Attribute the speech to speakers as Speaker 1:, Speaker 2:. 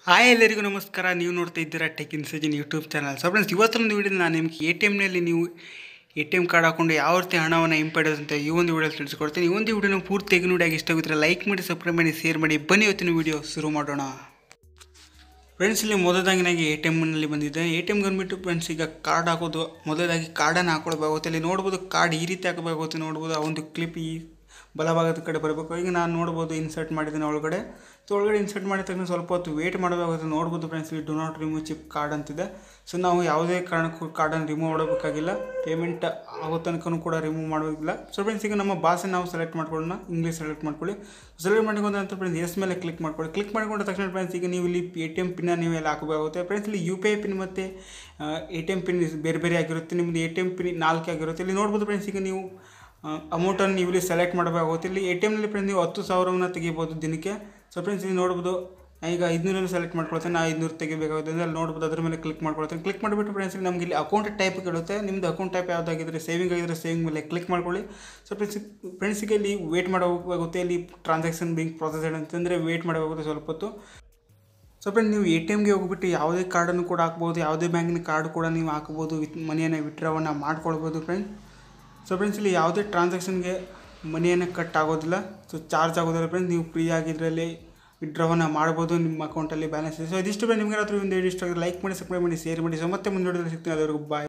Speaker 1: hi ಎಲ್ಲರಿಗೂ ನಮಸ್ಕಾರ ನೀವು ನೋಡ್ತಾ ಇದ್ದೀರಾ ಟೆಕ್ ಇನ್ಸರ್ಜನ್ ಯೂಟ್ಯೂಬ್ ಚಾನಲ್ ಸೊ ಫ್ರೆಂಡ್ಸ್ ಇವತ್ತೊಂದು ವಿಡಿಯೋ ನಾನು ನಿಮಗೆ ಎ ಟಿ ಎಮ್ನಲ್ಲಿ ನೀವು ಎ ಟಿ ಎಮ್ ಕಾರ್ಡ್ ಹಾಕೊಂಡು ಯಾವ ರೀತಿ ಹಣವನ್ನು ಹಿಂಪಡೆಯೋದು ಅಂತ ಈ ಒಂದು ವಿಡಿಯೋ ತಿಳಿಸ್ಕೊಡ್ತೀನಿ ಈ ಒಂದು ವಿಡಿಯೋನ ಪೂರ್ತಿಯಾಗಿ ನೋಡಿ ಆಗಿ ಇಷ್ಟ ಆಗುತ್ತೆ ಲೈಕ್ ಮಾಡಿ ಸಬ್ಸ್ಕ್ರೈಬ್ ಮಾಡಿ ಶೇರ್ ಮಾಡಿ ಬನ್ನಿ ಇವತ್ತಿನ ವಿಡಿಯೋ ಶುರು ಮಾಡೋಣ ಫ್ರೆಂಡ್ಸ್ ಇಲ್ಲಿ ಮೊದಲಾಗಿ ನನಗೆ ಎ ಟಿ ಎಮ್ನಲ್ಲಿ ಬಂದಿದ್ದೆ ಎ ಟಿ ಎಮ್ಗೆ ಬಂದ್ಬಿಟ್ಟು ಫ್ರೆಂಡ್ಸ್ ಈಗ ಕಾರ್ಡ್ ಹಾಕೋದು ಮೊದಲಾಗಿ ಕಾರ್ಡನ್ನು ಹಾಕೊಳ್ಬೇಕಾಗುತ್ತೆ ಇಲ್ಲಿ ನೋಡ್ಬೋದು ಕಾರ್ಡ್ ಈ ರೀತಿ ಹಾಕಬೇಕಾಗುತ್ತೆ ನೋಡ್ಬೋದು ಆ ಒಂದು ಕ್ಲಿಪ್ ಈ ಬಲಭಾಗದ ಕಡೆ ಬರಬೇಕು ಈಗ ನಾನು ನೋಡ್ಬೋದು ಇನ್ಸರ್ಟ್ ಮಾಡಿದ್ದೀನಿ ಒಳಗಡೆ ಸೊ ಒಳಗಡೆ ಇನ್ಸರ್ಟ್ ಮಾಡಿದ ತಕ್ಷಣ ಸ್ವಲ್ಪ ಹೊತ್ತು ವೇಟ್ ಮಾಡಬೇಕಾಗುತ್ತೆ ನೋಡ್ಬೋದು ಫ್ರೆಂಡ್ಸ್ ಇಲ್ಲಿ do not remove chip card ಅಂತಿದೆ ಸೊ ನಾವು ಯಾವುದೇ ಕಾರಣಕ್ಕೂ ಕಾರ್ಡನ್ನು ರಿಮೂವ್ ಮಾಡಬೇಕಾಗಿಲ್ಲ ಪೇಮೆಂಟ್ ಆಗೋ ತನಕ ಕೂಡ ರಿಮೂವ್ ಮಾಡಬೇಕಿಲ್ಲ ಸೊ ಫ್ರೆಂಡ್ಸ್ ಈಗ ನಮ್ಮ ಭಾಷೆ ನಾವು ಸೆಲೆಕ್ಟ್ ಮಾಡ್ಕೊಳ್ಳೋಣ ಇಂಗ್ಲೀಷ್ ಸೆಲೆಕ್ಟ್ ಮಾಡ್ಕೊಳ್ಳಿ ಸೆಲೆಕ್ಟ್ ಮಾಡಿಕೊಂಡ ನಂತರ ಫ್ರೆಂಡ್ಸ್ ಎಸ್ ಮೇಲೆ ಕ್ಲಿಕ್ ಮಾಡ್ಕೊಳ್ಳಿ ಕ್ಲಿಕ್ ಮಾಡಿಕೊಂಡ ತಕ್ಷಣ ಫ್ರೆಂಡ್ಸ್ ಈಗ ನೀವು ಇಲ್ಲಿ ಎ ಟಿ ಎಮ್ ಪಿನ್ನ ನೀವು ಎಲ್ಲ ಹಾಕಬೇಕಾಗುತ್ತೆ ಫ್ರೆಂಡ್ಸ್ ಇಲ್ಲಿ ಯು ಪಿ ಐ ಪಿನ್ ಮತ್ತು ಎ ಟಿ ಎಮ್ ಪಿನ್ ಬೇರೆ ಬೇರೆ ಆಗಿರುತ್ತೆ ನಿಮ್ಮದು ಎ ಟಿ ಎಮ್ ಪಿನ್ ನಾಲ್ಕು ಆಗಿರುತ್ತೆ ಇಲ್ಲಿ ನೋಡ್ಬೋದು ಫ್ರೆಂಡ್ಸ್ ಈಗ ನೀವು ಅಮೌಂಟನ್ನು ನೀವು ಇಲ್ಲಿ ಸೆಲೆಕ್ಟ್ ಮಾಡಬೇಕಾಗುತ್ತೆ ಇಲ್ಲಿ ಎ ಟಿ ಎಮ್ನಲ್ಲಿ ಫ್ರೆಂಡ್ಸ್ ನೀವು ಹತ್ತು ಸಾವಿರವನ್ನು ತೆಗಿಬೋದು ದಿನಕ್ಕೆ ಸೊ ಫ್ರೆಂಡ್ಸ್ ಇಲ್ಲಿ ನೋಡ್ಬೋದು ನಾನು ಈಗ ಐದುನೂರನ್ನು ಸೆಲೆಕ್ಟ್ ಮಾಡ್ಕೊಳ್ತೇನೆ ನಾ ಐದುನೂರು ತೆಗಿಬೇಕಾಗುತ್ತೆ ಅಂದರೆ ಅಲ್ಲಿ ನೋಡ್ಬೋದು ಅದ್ರ ಮೇಲೆ ಕ್ಲಿಕ್ ಮಾಡ್ಕೊಳ್ತೇನೆ ಕ್ಲಿಕ್ ಮಾಡಿಬಿಟ್ಟು ಫ್ರೆಂಡ್ಸ್ ಇಲ್ಲಿ ನಮಗೆ ಇಲ್ಲಿ ಅಕೌಂಟ್ ಟೈಪ್ ಕೇಳುತ್ತೆ ನಿಮ್ಮದು ಅಕೌಂಟ್ ಟೈಪ್ ಯಾವುದಾಗಿದ್ದರೆ ಸೇವಿಂಗ್ ಆಗಿದ್ದರೆ ಸೇವಿಂಗ್ ಮೇಲೆ ಕ್ಲಿಕ್ ಮಾಡ್ಕೊಳ್ಳಿ ಸೊ ಫ್ರೆಂಡ್ಸ್ ಫ್ರೆಂಡ್ಸಿಗೆ ಇಲ್ಲಿ ವೇಟ್ ಮಾಡಬೇಕಾಗುತ್ತೆ ಇಲ್ಲಿ ಟ್ರಾನ್ಸಾಕ್ಷನ್ ಬಿಂಗ್ ಪ್ರೊಸೆಸಡ್ ಅಂತಂದರೆ ವೇಟ್ ಮಾಡಬೇಕಾಗುತ್ತೆ ಸ್ವಲ್ಪ ಹೊತ್ತು ಸೊ ಫ್ರೆಂಡ್ ನೀವು ಎ ಟಿ ಎಮ್ಗೆ ಹೋಗ್ಬಿಟ್ಟು ಯಾವುದೇ ಕಾರ್ಡನ್ನು ಕೂಡ ಹಾಕ್ಬೋದು ಯಾವುದೇ ಬ್ಯಾಂಕಿನ ಕಾರ್ಡ್ ಕೂಡ ನೀವು ಹಾಕ್ಬೋದು ವಿತ್ ಮನಿಯನ್ನು ವಿತ್ಡ್ರಾವನ್ನು ಮಾಡ್ಕೊಳ್ಬೋದು ಫ್ರೆಂಡ್ ಸೊ ಫ್ರೆಂಡ್ಸ್ ಇಲ್ಲಿ ಯಾವುದೇ ಟ್ರಾನ್ಸಾಕ್ಷನ್ಗೆ ಮನಿಯನ್ನು ಕಟ್ ಆಗೋದಿಲ್ಲ ಸೊ ಚಾರ್ಜ್ ಆಗೋದಿಲ್ಲ ಫ್ರೆಂಡ್ಸ್ ನೀವು ಫ್ರೀ ಆಗಿದ್ರಲ್ಲಿ ವಿಡ್ರಾವನ್ನು ಮಾಡ್ಬೋದು ನಿಮ್ಮ ಅಕೌಂಟಲ್ಲಿ ಬ್ಯಾಲೆನ್ಸ್ ಇದೆ ಸೊ ಇದಿಷ್ಟು ನಿಮ್ಗೆ ಏನಾದರೂ ಒಂದು ಇಷ್ಟ ಲೈಕ್ ಮಾಡಿ ಸಬ್ಸ್ಕ್ರೈಬ್ ಮಾಡಿ ಶೇರ್ ಮಾಡಿ ಸೊ ಮತ್ತೆ ಮುಂದೆ ಸಿಗ್ತೀನಿ ಅದವರೆಗೂ ಬಾಯ್